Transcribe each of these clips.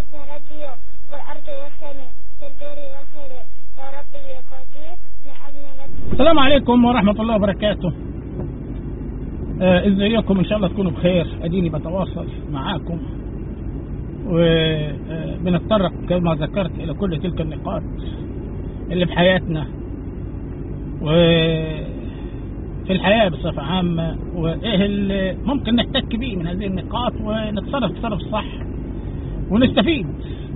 ربي والأرض والسماء في البر والخير يا ربي يا قدير من أجل السلام عليكم ورحمة الله وبركاته آه، ازيكم ان شاء الله تكونوا بخير اديني بتواصل معاكم وبنتطرق كما ذكرت الى كل تلك النقاط اللي بحياتنا وفي الحياة بصفة عامة وايه اللي ممكن نحتك به من هذه النقاط ونتصرف تصرف صح ونستفيد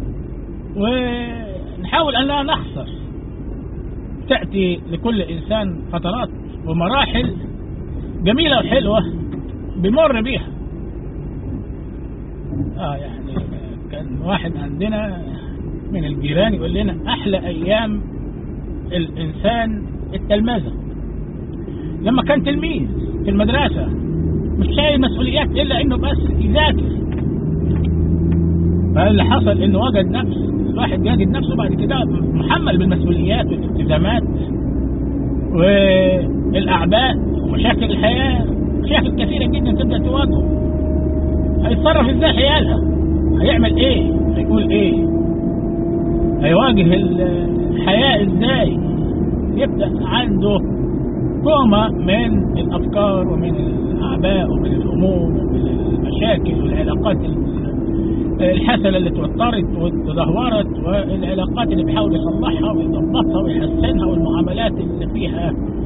ونحاول ان لا نخسر تأتي لكل إنسان فترات ومراحل جميلة وحلوة بمر بيها آه يعني كان واحد عندنا من الجيران يقول لنا أحلى أيام الإنسان التلمذة لما كان تلميذ في المدرسة مش شايل مسؤوليات إلا إنه بس يذاكر فاللي حصل إنه وجد نفسه الواحد يجد نفسه بعد كده محمل بالمسؤوليات والالتزامات والأعباء ومشاكل الحياة مشاكل كثيرة جدا تبدأ تواجهه هيتصرف ازاي حيالها هيعمل ايه هيقول ايه هيواجه الحياة ازاي يبدأ عنده كومة من الأفكار ومن الأعباء ومن الهموم ومن المشاكل والعلاقات الحسنة اللي توترت وتدهورت والعلاقات اللي بيحاول يصلحها ويظبطها ويحسنها والمعاملات اللي فيها